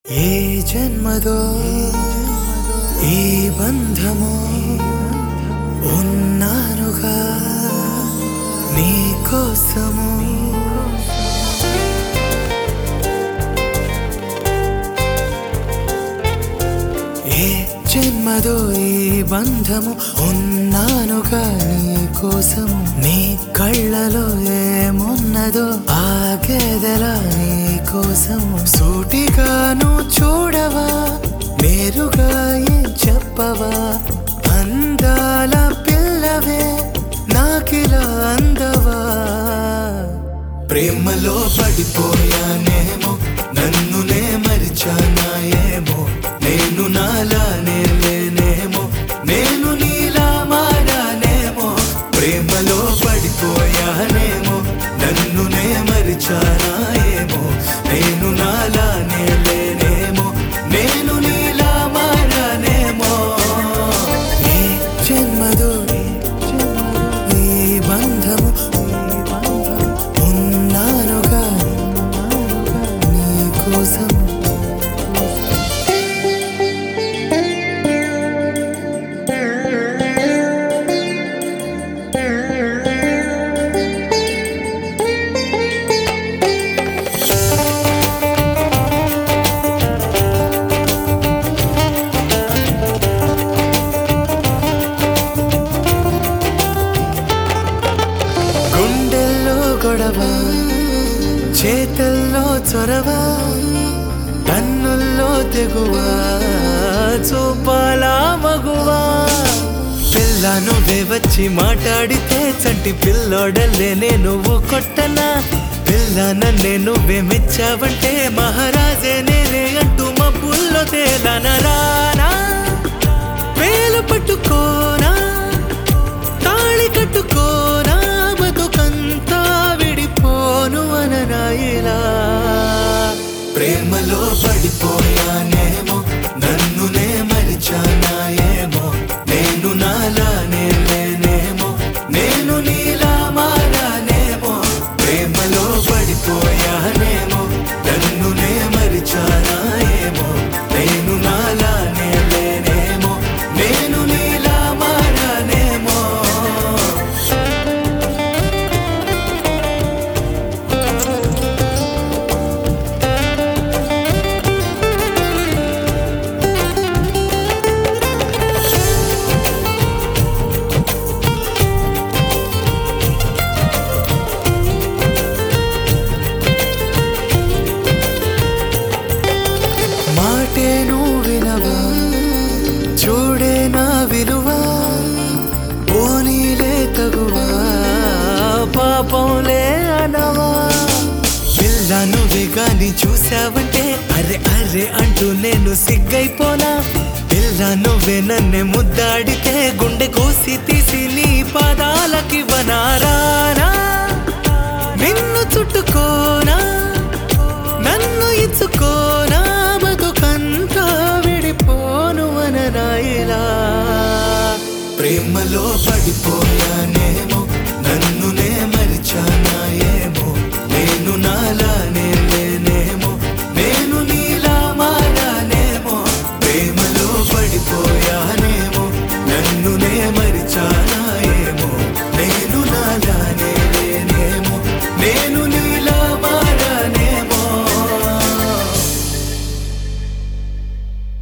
ఏ జన్మదో ఈ బంధము ఉన్నానుగా నీ కోసము ఏ జన్మదో ఈ బంధము ఉన్నానుగా నీ కోసము నీ కళ్ళలో ఏమున్నదో ఆ గెదలా నీ కోసము సూటిగాను చూడవా నేరుగా ఏం చెప్పవా అందాల పిల్లవే నాకిలా అందవా ప్రేమలో పడిపోయానేమో నన్నునే మరిచానా ఏమో నేను నాలానే లేనేమో నేను నీలా మారానేమో ప్రేమలో పడిపోయానేమో నన్నునే మరిచానా ఏమో నేను నాలానే లేనేమో నేను నీలా మారానేమో ఏ జన్మదో ఈ బంధము ఉన్నానుగా నీ కోసం గుండెల్లో గొడవ చేతల్లో చొరవ కన్నుల్లో తెగువ చూపాలా మగువా పిల్ల నువ్వే వచ్చి మాట్లాడితే చంటి పిల్లోడలేనే నువ్వు కొట్టనా పిల్ల నన్నే నువ్వే మెచ్చావంటే మహారాజే నేనే అంటూ మబ్బుల్లో తేలనరానా వేలు పట్టుకోనా తాళి కట్టుకోనా బతుకంతా విడిపోను అనరాయిలా ప్రేమలో పడిపోయానేమో నన్నునే మరిచానా ఏమో నేను నాలానే లేనేమో నేను నీలా మారానేమో ప్రేమలో పడిపోయానేమో నన్నునే మరిచానా ఏమో నేను నాలానే లేనేమో నేను నీలా మారానేమో మాటే నువ్వు వినవా చూడే నా విలువ పోనీలే తగువా పాపంలే అనవా పిల్ల నువ్వే గాని చూసావంటే అరే అరే అంటూ నేను సిగ్గైపోనా పిల్ల నువ్వే నన్నే ముద్దాడితే గుండె కోసి తీసి నీ పాదాలకి వనారానా నిన్ను చుట్టుకోనా నన్ను ఇచ్చుకోనా